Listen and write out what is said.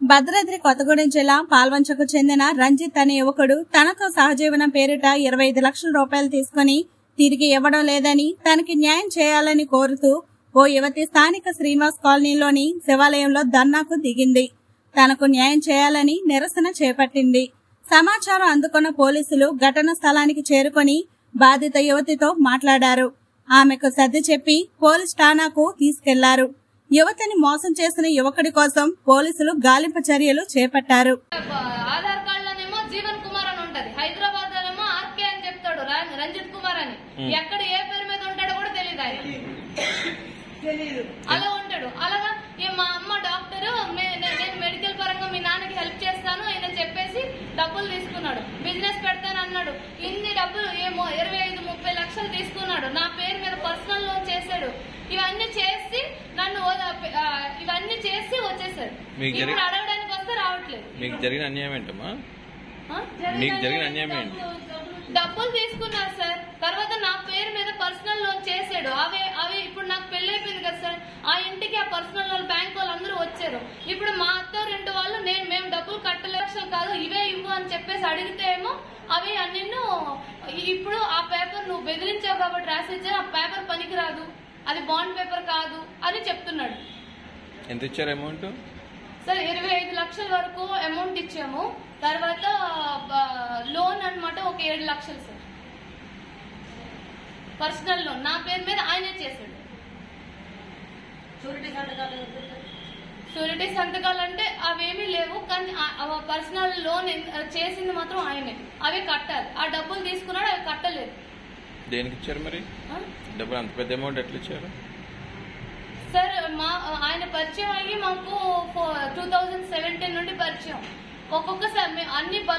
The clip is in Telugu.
భద్రాద్రి కొత్తగూడెం జిల్లా పాల్వంచకు చెందిన రంజిత్ అనే యువకుడు తనతో సహజీవనం పేరిట ఇరవై ఐదు లక్షల రూపాయలు తీసుకుని తిరిగి ఇవ్వడం లేదని తనకి న్యాయం చేయాలని కోరుతూ ఓ యువతి స్థానిక శ్రీనివాస్ కాలనీలోని శివాలయంలో ధర్నాకు దిగింది తనకు న్యాయం చేయాలని నిరసన చేపట్టింది సమాచారం అందుకున్న పోలీసులు ఘటన స్థలానికి చేరుకొని బాధిత యువతితో మాట్లాడారు ఆమెకు సర్ది చెప్పి పోలీస్ ఠాణాకు తీసుకెళ్లారు యువతిని మోసం చేసిన యువకుడి కోసం పోలీసులు గాలింపు చర్యలు చేపట్టారు ఆధార్ కార్డ్ లోనేమో జీవన్ కుమార్ అని ఉంటది హైదరాబాద్ లోనేమో ఆర్కే అని చెప్తాడు రా- రంజిత్ కుమార్ అని ఎక్కడ ఏ పేరు మీద ఉంటాడో కూడా తెలియదు ఆయన అలా ఉంటాడు అలాగా ఈ మా అమ్మ డాక్టర్ నేను మెడికల్ పరంగా మీ నాన్నకి హెల్ప్ చేస్తాను ఆయన చెప్పేసి డబ్బులు తీసుకున్నాడు బిజినెస్ పెడతాను అన్నాడు ఇన్ని డబ్బులు ఏమో ఇరవై ఐదు ముప్పై లక్షలు తీసుకున్నాడు నా పేరు మీద పర్సనల్ లోన్ చేశాడు ఇవన్నీ చేసి నన్ను ఓద- ఆ, ఇవన్నీ చేసి వచ్చేసాడు మీకు జరి- ఇప్పుడు అడగడానికి వస్తే రావట్లేదు మీకు జరిగిన అన్యాయం ఏంటమ్మా ఆ? మీకు జరిగిన అన్యాయం ఏంటి డబ్బులు తీసుకున్నారు సార్ తర్వాత నా పేరు మీద పర్సనల్ లోన్ చేశాడు అవి అవి ఇప్పుడు నాకు పెళ్లి అయిపోయింది కదా సార్ ఆ ఇంటికి ఆ పర్సనల్ లోన్ బ్యాంక్ వాళ్ళు అందరూ వచ్చారు ఇప్పుడు మా అత్త రెండు వాళ్ళు నేను మేము డబ్బులు కట్టలక్షలు కాదు ఇవే ఇవ్వు అని చెప్పేసి అడిగితే ఏమో అవి నిన్ను ఇప్పుడు ఆ పేపర్ నువ్వు బెదిరించావు కాబట్టి రాసిచ్చా ఆ పేపర్ పనికిరాదు అది బాండ్ పేపర్ కాదు అని చెప్తున్నాడు ఎంత ఇచ్చారు అమౌంట్ సార్ ఇరవై ఐదు లక్షల వరకు అమౌంట్ ఇచ్చాము తర్వాత లోన్ అన్నమాట ఒక ఏడు లక్షలు సార్ పర్సనల్ లోన్ నా పేరు మీద ఆయనే చేశాడు షూరిటీ సంతకాలు అంటే అవేమీ లేవు కానీ పర్సనల్ లోన్ చేసింది మాత్రం ఆయనే అవి కట్టాలి ఆ డబ్బులు తీసుకున్నాడు అవి కట్టలేదు దేనికి ఇచ్చారు మరి ఆ? డబ్బులు అంత పెద్ద అమౌంట్ ఎట్లా ఇచ్చారు సార్ మా ఆయన పరిచయం అయ్యి మాకు టూ థౌజండ్ సెవెంటీన్ నుండి పరిచయం ఒక్కొక్కసారి మేము అన్ని